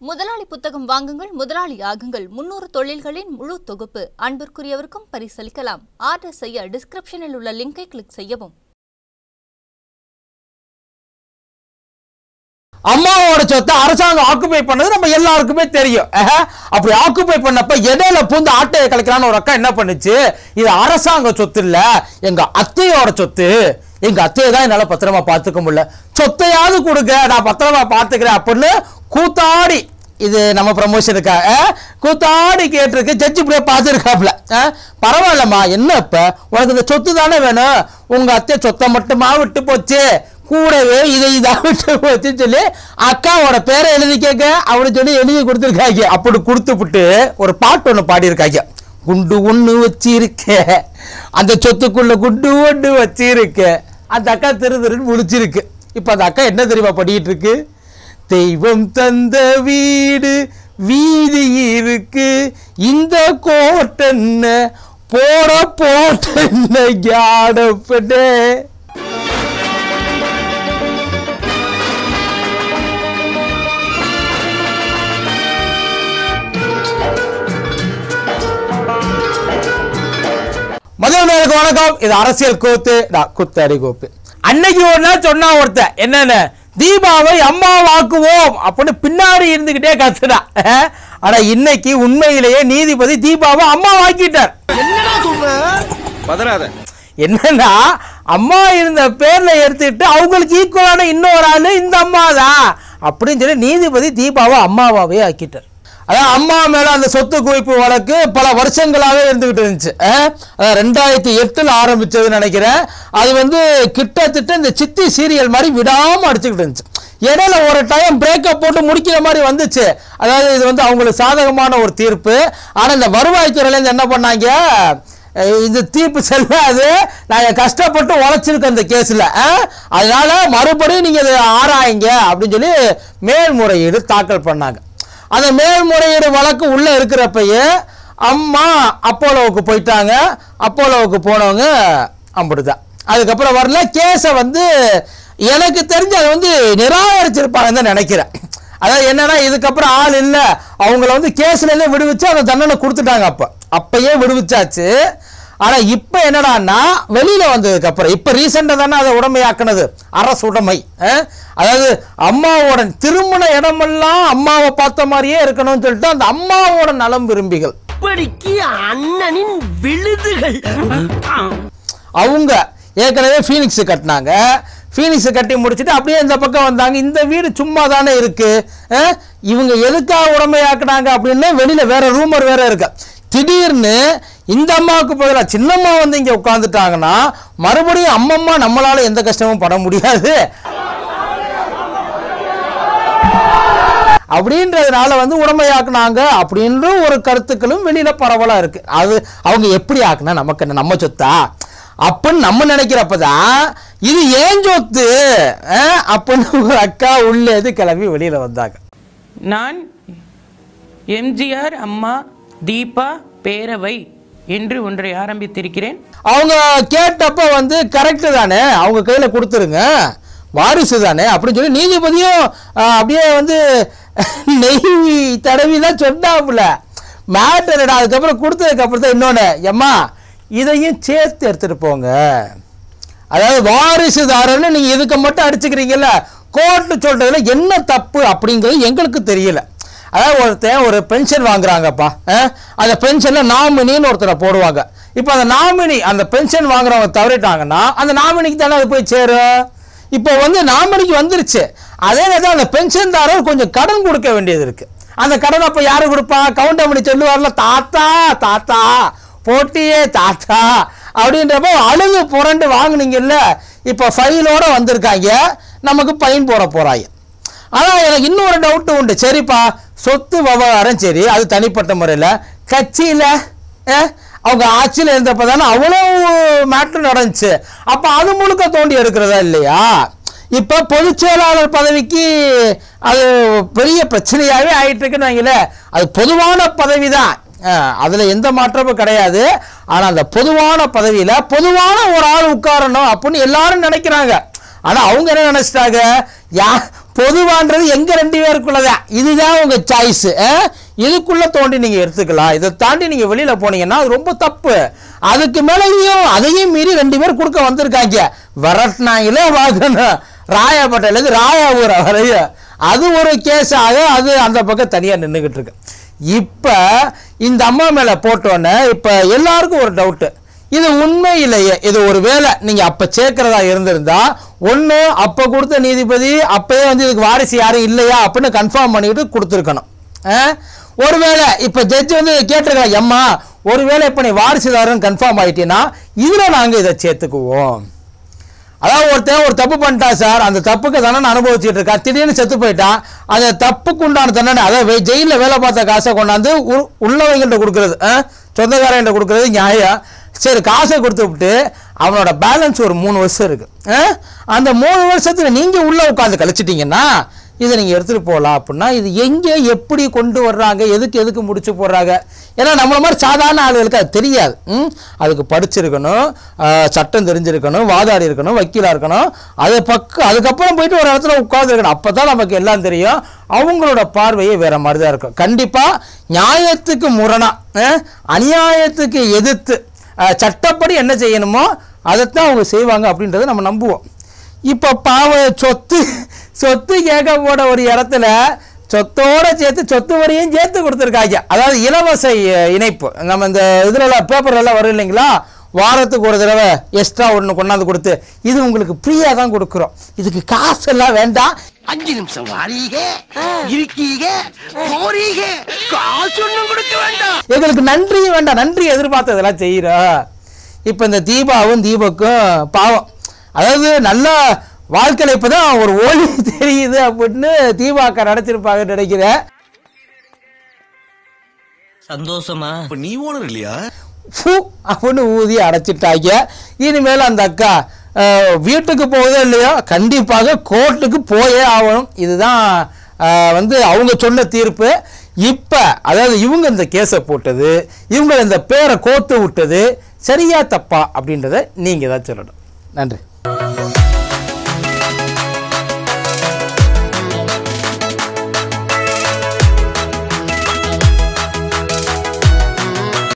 முதலாளி புத்தகம் வாங்குங்கள் முதலாளி ஆகுங்கள் முன்னூறு தொழில்களின் முழு தொகுப்பு அன்பிற்குரியவருக்கும் பரிசளிக்கலாம் ஆர்டர் செய்ய டிஸ்கிரிப்ஷனில் உள்ள லிங்கை கிளிக் செய்யவும் அம்மாவோட சொத்தை அரசாங்கம் ஆக்குபை பண்ணது நம்ம எல்லாருக்குமே தெரியும் அஹ், அப்படி ஆக்குபை பண்ணப்ப இடையில பூந்து ஆட்டையை கலைக்கலான்னு ஒரு அக்கா என்ன பண்ணுச்சு இது அரசாங்க சொத்து இல்ல எங்க அத்தையோட சொத்து எங்க அத்தையை தான் என்னால பத்திரமா பார்த்துக்க முடியல சொத்தையாவது கொடுங்க நான் பத்திரமா பார்த்துக்கிறேன் அப்படின்னு கூத்தாடி இது நம்ம ப்ரமோஷனுக்காக கூத்தாடி கேட்டிருக்கு ஜட்ஜி இப்படியே பார்த்துருக்காப்ல பரவாயில்லம்மா என்ன இப்ப உனக்கு இந்த சொத்து தானே வேணும் உங்க அத்தை சொத்தை மட்டுமா விட்டு போச்சு கூடவே இதை இதாக விட்டு போச்சுன்னு சொல்லி அக்காவோட பேரை எழுதி கேட்க அப்படின்னு சொல்லி எழுதி கொடுத்துருக்காங்க அப்படி கொடுத்துப்புட்டு ஒரு பாட்டு ஒன்று பாடியிருக்காங்க குண்டு ஒன்று வச்சிருக்க அந்த சொத்துக்குள்ள குண்டு ஒன்று வச்சிருக்க அந்த அக்கா திரு திருன்னு முழிச்சிருக்கு இப்போ அந்த அக்கா என்ன தெரியுமா படிக்கிட்டு இருக்கு தெய்வம் தந்த வீடு வீதி இருக்கு இந்த கோட்டென்ன போட போட்டென்ன யாடப்படே மதியம் வணக்கம் இது அரசியல் கூத்து நான் குத்தடி கோப்பு அன்னைக்கு ஒரு நாள் சொன்னா ஒருத்தன் என்னன்னு தீபாவை அம்மா வாக்குவோம் அப்படின்னு பின்னாடி இருந்துகிட்டே கத்துடா ஆனா இன்னைக்கு உண்மையிலேயே நீதிபதி தீபாவை அம்மா வாக்கிட்டார் பதறாத என்னன்னா அம்மா இருந்த பேர்ல எடுத்துக்கிட்டு அவங்களுக்கு ஈக்குவலான இன்னொரு ஆளு இந்த அம்மா தான் அப்படின்னு சொல்லி நீதிபதி தீபாவை அம்மாவாவே ஆக்கிட்டார் அதான் அம்மா மேல அந்த சொத்து குவிப்பு வழக்கு பல வருஷங்களாவே இருந்துகிட்டு இருந்துச்சு அஹ், அதான் ரெண்டாயிரத்தி எட்டுல ஆரம்பிச்சதுன்னு நினைக்கிறேன் அது வந்து கிட்டத்தட்ட இந்த சித்தி சீரியல் மாதிரி விடாம அடிச்சுக்கிட்டு இருந்துச்சு இடையில ஒரு டைம் பிரேக்கப் போட்டு முடிக்கிற மாதிரி வந்துச்சு அதாவது இது வந்து அவங்களுக்கு சாதகமான ஒரு தீர்ப்பு ஆனா இந்த வருவாய்த்துறையில இருந்து என்ன பண்ணாங்க அஹ் இது தீர்ப்பு செல்லாது நாங்கள் கஷ்டப்பட்டு உழைச்சிருக்கோம் இந்த கேஸில் அதனால மறுபடியும் நீங்கள் இதை ஆராயுங்க அப்படின்னு சொல்லி மேல்முறையீடு தாக்கல் பண்ணாங்க அந்த மேல்முறையீடு வழக்கு உள்ளே இருக்கிறப்பயே அம்மா அப்போலோவுக்கு போயிட்டாங்க அப்போலோவுக்கு போனவங்க அம்பிடுதான் அதுக்கப்புறம் வரல கேஸை வந்து எனக்கு தெரிஞ்சு அதை வந்து நிராகரிச்சிருப்பாங்கன்னு தான் நினைக்கிறேன் அதாவது என்னன்னா இதுக்கப்புறம் ஆள் இல்லை அவங்கள வந்து கேஸ்லேருந்து விடுவிச்சு அந்த தண்டனை கொடுத்துட்டாங்க அப்போ அப்பயே விடுவிச்சாச்சு ஆனால் இப்போ என்னடான்னா வெளியில் வந்ததுக்கு அப்புறம் இப்போ ரீசெண்டாக தானே அதை உடமையாக்குனது அரசு உடைமை அஹ்? அதாவது அம்மாவோட திருமண இடமெல்லாம் அம்மாவை பார்த்த மாதிரியே இருக்கணும்னு சொல்லிட்டு அந்த அம்மாவோட நலம் விரும்பிகள் இப்படிக்கு அண்ணனின் விழுதுகள் அவங்க ஏற்கனவே ஃபீனிக்ஸ் கட்டினாங்க ஃபீனிக்ஸ் கட்டி முடிச்சுட்டு அப்படியே இந்த பக்கம் வந்தாங்க இந்த வீடு சும்மா தானே இருக்கு அஹ், இவங்க எதுக்காக உடமையாக்குனாங்க அப்படின்னு வெளியில வேற ரூமர் வேற இருக்கு திடீர்னு இந்த அம்மாவுக்கு பதிலாக சின்னம்மா வந்து இங்க உட்காந்துட்டாங்கன்னா மறுபடியும் அம்மம்மா நம்மளால எந்த கஷ்டமும் பட முடியாது அப்படின்றதுனால வந்து உடமையாக்குனாங்க அப்படின்ற ஒரு கருத்துக்களும் வெளியில பரவலா இருக்கு அது அவங்க எப்படி ஆக்குனா நமக்கு என்ன நம்ம சொத்தா அப்படின்னு நம்ம நினைக்கிறப்பதான் இது ஏன் சொத்து அஹ், அப்படின்னு ஒரு அக்கா உள்ளேது கிளம்பி வெளியில வந்தாங்க நான் எம்ஜிஆர் அம்மா தீபா பேரவை என்று ஒன்றை ஆரம்பித்திருக்கிறேன் அவங்க கேட்டப்ப வந்து கரெக்டு தானே அவங்க கையில கொடுத்துருங்க வாரிசு தானே அப்படின்னு சொல்லி நீதிபதியும் ஆஹ், அப்படியே வந்து நெய் தடவி தான் சொன்னாப்புல மேட்டர்டா அதுக்கப்புறம் கொடுத்ததுக்கு அப்புறம் தான் இன்னொன்று எம்மா இதையும் சேர்த்து எடுத்துட்டு போங்க அதாவது வாரிசுதாரன்னு நீங்க இதுக்கு மட்டும் அடிச்சுக்கிறீங்கல்ல கோர்ட்டு சொல்றதுல என்ன தப்பு அப்படிங்கிறது எங்களுக்கு தெரியல அதாவது ஒருத்தன் ஒரு பென்ஷன் வாங்குறாங்கப்பா அஹ், அந்த பென்ஷன்ல நாமினின்னு ஒருத்தரை போடுவாங்க இப்போ அந்த நாமினி அந்த பென்ஷன் வாங்குறவங்க தவறிட்டாங்கன்னா அந்த நாமினிக்கு தானே அது போய் சேரும் இப்போ வந்து நாமினிக்கு வந்துருச்சு அதே நேரத்தில் அந்த பென்ஷன்தாரர் கொஞ்சம் கடன் கொடுக்க வேண்டியது இருக்கு அந்த கடன் அப்போ யாரு கொடுப்பா கவுண்டமணி சொல்லுவார்ல தாத்தா தாத்தா போட்டியே தாத்தா அப்படின்றப்போ அழுது புரண்டு வாங்குனீங்கல்ல இப்போ ஃபைலோட வந்திருக்காங்க நமக்கு பயன் போட போறாங்க ஆனால் எனக்கு இன்னொரு டவுட் உண்டு சரிப்பா சொத்து விவகாரம் சரி அது தனிப்பட்ட முறையில் கட்சியில் அவங்க ஆட்சியில் இருந்தப்போ தானே அவ்வளோ மேட்ரு நடந்துச்சு அப்போ அது முழுக்க தோண்டி எடுக்கிறதா இல்லையா இப்போ பொதுச் செயலாளர் பதவிக்கு அது பெரிய பிரச்சனையாகவே ஆயிட்டு இருக்குன்னு வைங்களேன் அது பொதுவான பதவி தான் அதில் எந்த மாற்றமும் கிடையாது ஆனால் அந்த பொதுவான பதவியில் பொதுவான ஒரு ஆள் உட்காரணும் அப்படின்னு எல்லாரும் நினைக்கிறாங்க ஆனால் அவங்க என்ன நினைச்சிட்டாங்க யா பொதுவான்றது எங்க ரெண்டு பேருக்குள்ளதான் இதுதான் உங்க சாய்ஸ் இதுக்குள்ள தோண்டி நீங்க எடுத்துக்கலாம் இதை தாண்டி நீங்க வெளியில போனீங்கன்னா அது ரொம்ப தப்பு அதுக்கு மேலேயும் அதையும் மீறி ரெண்டு பேர் கொடுக்க வந்திருக்காங்க விரட்டினாங்களே வாகனம் ராயப்பட்டையிலேருந்து ராயாபுரம் வரையும் அது ஒரு கேஸாக அது அந்த பக்கம் தனியாக நின்றுக்கிட்டு இருக்கு இப்போ இந்த அம்மா மேலே போட்டோன்னே இப்போ எல்லாருக்கும் ஒரு டவுட்டு இது உண்மையிலேயே இது ஒரு வேளை நீங்கள் அப்போ சேர்க்கிறதா இருந்திருந்தா ஒன்று அப்போ கொடுத்த நீதிபதி அப்பயே வந்து இதுக்கு வாரிசு யாரும் இல்லையா அப்படின்னு கன்ஃபார்ம் பண்ணிக்கிட்டு கொடுத்துருக்கணும் ஆ? ஒருவேளை இப்போ ஜட்ஜ் வந்து கேட்டிருக்கலாம் எம்மா ஒருவேளை இப்போ நீ வாரிசுதாரன் கன்ஃபார்ம் ஆயிட்டீங்கன்னா இதில் நாங்கள் இதை சேர்த்துக்குவோம் அதாவது ஒருத்தன் ஒரு தப்பு பண்ணிட்டான் சார் அந்த தப்புக்கு தண்டனை அனுபவிச்சுட்டு இருக்கா திடீர்னு செத்து போயிட்டான் அந்த தப்புக்கு உண்டான தண்டனை அதாவது ஜெயிலில் வேலை பார்த்த காசை கொண்டாந்து உ- உள்ளவங்கள்ட்ட கொடுக்குறது ஆ? சொந்தக்காரங்கிட்ட கொடுக்குறது நியாயம் சரி காசை கொடுத்து விட்டு அவனோட பேலன்ஸ் ஒரு மூணு வருஷம் இருக்கு ஆ? அந்த மூணு வருஷத்துல நீங்க உள்ள உட்காந்து கழிச்சிட்டீங்கன்னா இதை நீங்கள் எடுத்துகிட்டு போகலாம் அப்படின்னா இது எங்கே எப்படி கொண்டு வர்றாங்க எதுக்கு எதுக்கு முடிச்சு போடுறாங்க ஏன்னா நம்மள மாதிரி சாதாரண ஆளுகளுக்கு அது தெரியாது ம்? அதுக்கு படிச்சிருக்கணும் ஆ, சட்டம் தெரிஞ்சிருக்கணும் வாதாடி இருக்கணும் வக்கீலாக இருக்கணும் அது பக்கம் அதுக்கப்புறம் போயிட்டு ஒரு இடத்துல உட்காந்துருக்கணும் அப்போ தான் நமக்கு எல்லாம் தெரியும் அவங்களோட பார்வையே வேற மாதிரி தான் இருக்கும் கண்டிப்பாக நியாயத்துக்கு முரணா ஆ, அநியாயத்துக்கு எதிர்த்து ஆ, சட்டப்படி என்ன செய்யணுமோ அதைத்தான் அவங்க செய்வாங்க அப்படின்றத நம்ம நம்புவோம் இப்போ பாவம் சொத்து சொத்து கேட்க போட ஒரு இடத்துல சொத்தோட சேர்த்து சொத்து வரியும் சேர்த்து கொடுத்துருக்காங்க அதாவது இலவச இ- இணைப்பு நம்ம இந்த இதில் பேப்பர் எல்லாம் வரும் இல்லைங்களா வாரத்துக்கு ஒரு தடவை எக்ஸ்ட்ரா ஒன்று கொண்டாந்து கொடுத்து இது உங்களுக்கு ஃப்ரீயாக தான் கொடுக்குறோம் இதுக்கு காசு எல்லாம் வேண்டாம் அஞ்சு நிமிஷம் வாரீக இருக்கீக போறீக காசு ஒண்ணும் கொடுக்க வேண்டாம் எங்களுக்கு நன்றியும் வேண்டாம் நன்றி எதிர்பார்த்து இதெல்லாம் செய்கிறோம் இப்போ இந்த தீபாவும் தீபக்கும் பாவம் அதாவது நல்ல வாழ்க்கையில் இப்போ தான் ஒரு ஒளி தெரியுது அப்படின்னு தீபாக்கா நடிச்சிருப்பாங்கன்னு நினைக்கிறேன் சந்தோஷமா இப்ப நீ ஓனர் இல்லையா ஃபு அப்படின்னு ஊதி அடைச்சிட்டாங்க இனிமேல் அந்த அக்கா அஹ், வீட்டுக்கு போகுதோ இல்லையோ கண்டிப்பாக கோர்ட்டுக்கு போயே ஆகணும் இதுதான் அஹ், வந்து அவங்க சொன்ன தீர்ப்பு இப்போ அதாவது இவங்க இந்த கேஸை போட்டது இவங்க இந்த பேரை கோத்து விட்டது சரியா தப்பா அப்படின்றத நீங்கள் தான் சொல்லணும் நன்றி